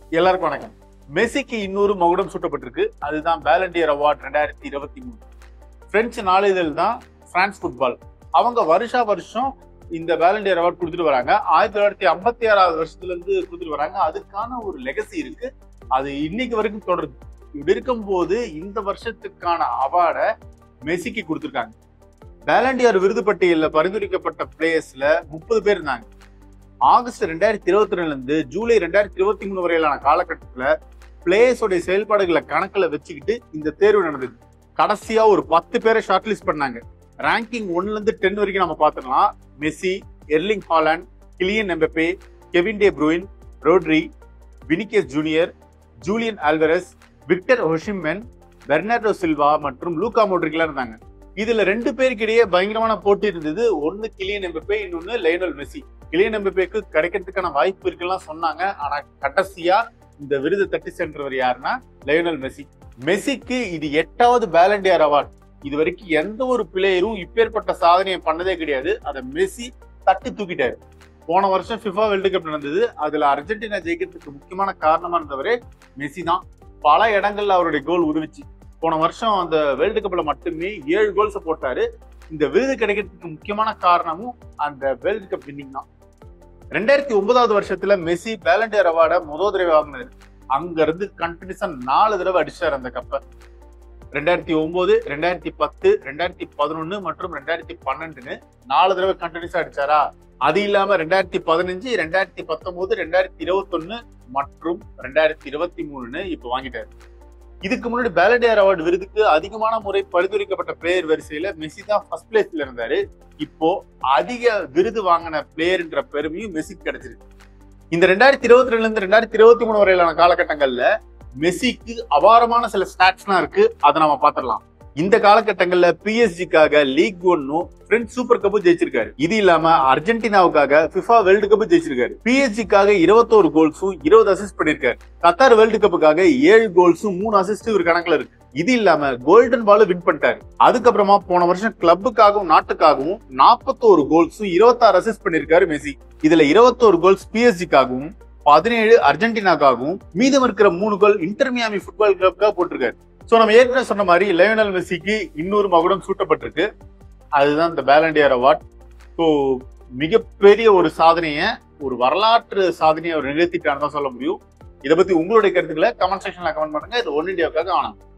எல்லாருக்கும் வணக்கம் மெஸ்ஸிக்கு இன்னொரு மகுடம் சூட்டப்பட்டிருக்கு அதுதான் பேலண்டியர் அவார்ட் ரெண்டாயிரத்தி இருபத்தி மூணு பிரெஞ்சு நாளிதழ் தான் பிரான்ஸ் ஃபுட்பால் அவங்க வருஷா வருஷம் இந்த பேலண்டியர் அவார்ட் கொடுத்துட்டு வராங்க ஆயிரத்தி தொள்ளாயிரத்தி ஐம்பத்தி ஆறாவது வருஷத்துல இருந்து கொடுத்துட்டு வராங்க அதுக்கான ஒரு லெகசி இருக்கு அது இன்னைக்கு வரைக்கும் தொடருது இப்படி இருக்கும்போது இந்த வருஷத்துக்கான அவார்டை மெஸ்ஸிக்கு கொடுத்துருக்காங்க பேலண்டியர் விருது பட்டியலில் பரிந்துரைக்கப்பட்ட பிளேயர்ஸ்ல முப்பது பேர் இருந்தாங்க ஆகஸ்ட் ரெண்டாயிரத்தி இருபத்தி ரெண்டுல இருந்து ஜூலை ரெண்டாயிரத்தி இருபத்தி மூணு வரையிலான காலகட்டத்துல பிளேயர்ஸோடைய செயல்பாடுகளை கணக்குல வச்சுக்கிட்டு இந்த தேர்வு நடந்தது கடைசியா ஒரு பத்து பேரை ஷார்ட் லிஸ்ட் பண்ணாங்க ரேங்கிங் ஒன்ல இருந்து டென் வரைக்கும் நம்ம பார்த்துக்கலாம் Messi Erling Haaland Kylian Mbappe Kevin De Bruyne Rodri Vinicius Junior Julian Alvarez Victor Osimhen Bernardo Silva மற்றும் லூகா மோட்ரிக்லாம் இருந்தாங்க இதுல ரெண்டு பேருக்கிடையே பயங்கரமான போட்டி இருந்தது ஒன்னு கிலியன் எம்பப்பே இன்னொன்னு லைனல் மெஸ்ஸி கிலியன் எம்பப்பேக்கு கிடைக்கிறதுக்கான வாய்ப்பு இருக்குலாம் சொன்னாங்க ஆனா கடைசியா இந்த விருது தட்டி சென்றவர் யாருன்னா லயோனல் மெஸ்ஸி மெஸ்ஸிக்கு இது எட்டாவது பேலண்டியர் அவார்ட் இது வரைக்கும் எந்த ஒரு பிளேயரும் இப்பேற்பட்ட சாதனையை பண்ணதே கிடையாது அதை மெஸ்ஸி தட்டி தூக்கிட்டாரு போன வருஷம் ஃபிஃபா வேர்ல்டு கப் நடந்தது அதுல அர்ஜென்டினா ஜெயிக்கிறதுக்கு முக்கியமான காரணமா இருந்தவரே மெஸ்ஸி தான் பல இடங்கள்ல அவருடைய கோல் உதவிச்சு போன வருஷம் அந்த வேர்ல்டு கப்ல மட்டுமே ஏழு கோல்ஸ் போட்டாரு இந்த விருது கிடைக்கிறதுக்கு முக்கியமான காரணமும் அந்த வேர்ல்டு கப் வின்னிங் தான் ரெண்டாயிரத்தி ஒன்பதாவது வருஷத்துல மெஸ்ஸி பேலண்டியர் அவார்டை முதல் தடவை வாங்கினாரு அங்க இருந்து கண்டினியூஸா நாலு தடவை அடிச்சார் அந்த கப்பை ரெண்டாயிரத்தி ஒன்பது ரெண்டாயிரத்தி பத்து ரெண்டாயிரத்தி பதினொன்னு மற்றும் ரெண்டாயிரத்தி பன்னெண்டுன்னு நாலு தடவை கண்டினியூஸா அடிச்சாரா அது இல்லாம ரெண்டாயிரத்தி பதினஞ்சு ரெண்டாயிரத்தி பத்தொன்பது ரெண்டாயிரத்தி இருபத்தொன்னு மற்றும் ரெண்டாயிரத்தி இருபத்தி மூணுன்னு இப்ப வாங்கிட்டாரு இதுக்கு முன்னாடி பேலண்டியர் அவார்டு விருதுக்கு அதிகமான முறை பரிந்துரைக்கப்பட்ட பிளேயர் வரிசையில மெஸ்ஸி தான் ஃபர்ஸ்ட் பிளேஸ்ல இருந்தாரு இப்போ அதிக விருது வாங்கின பிளேயர்ன்ற பெருமையும் மெஸ்ஸிக்கு கிடைச்சிருக்கு இந்த ரெண்டாயிரத்தி இருபத்தி ரெண்டுல இருந்து ரெண்டாயிரத்தி இருபத்தி மூணு வரையிலான காலகட்டங்கள்ல மெஸ்ஸிக்கு அபாரமான சில ஸ்டாட்ஸ்லாம் இருக்கு அதை நம்ம பாத்திரலாம் இந்த காலகட்டங்கள்ல பிஎஸ்ஜிக்காக லீக் ஒன்னும் பிரெஞ்ச் சூப்பர் கப்பும் ஜெயிச்சிருக்காரு இது இல்லாம அர்ஜென்டினாவுக்காக பிஃபா வேர்ல்டு கப் ஜெயிச்சிருக்காரு பிஎஸ்ஜிக்காக இருபத்தோரு கோல்ஸும் இருபது அசிஸ்ட் பண்ணிருக்காரு கத்தார் வேர்ல்டு கப்புக்காக ஏழு கோல்ஸும் மூணு அசிஸ்ட் ஒரு கணக்குல இருக்கு இது இல்லாம கோல்டன் பால் வின் பண்ணிட்டாரு அதுக்கப்புறமா போன வருஷம் கிளப்புக்காகவும் நாட்டுக்காகவும் நாற்பத்தோரு கோல்ஸும் இருபத்தாறு அசிஸ்ட் பண்ணிருக்காரு மெஸ்ஸி இதுல இருபத்தோரு கோல்ஸ் பிஎஸ்ஜிக்காகவும் பதினேழு அர்ஜென்டினாக்காகவும் மீதம் இருக்கிற மூணு கோல் இன்டர்மியாமி ஃபுட்பால் கிளப்புக்காக போட்டிருக்காரு சோ நம்ம ஏற்கனவே சொன்ன மாதிரி லயோனல் மெஸ்ஸிக்கு இன்னொரு மகுடம் சூட்டப்பட்டிருக்கு அதுதான் இந்த பேலண்டியர் அவார்ட் ஸோ மிகப்பெரிய ஒரு சாதனையை ஒரு வரலாற்று சாதனையை அவர் நிகழ்த்திட்டான்னு தான் சொல்ல முடியும் இதை பத்தி உங்களுடைய கருத்துக்களை கமெண்ட் செக்ஷன்ல கமெண்ட் பண்ணுங்க இது ஒன் இந்தியாவுக்காக ஆனந்த்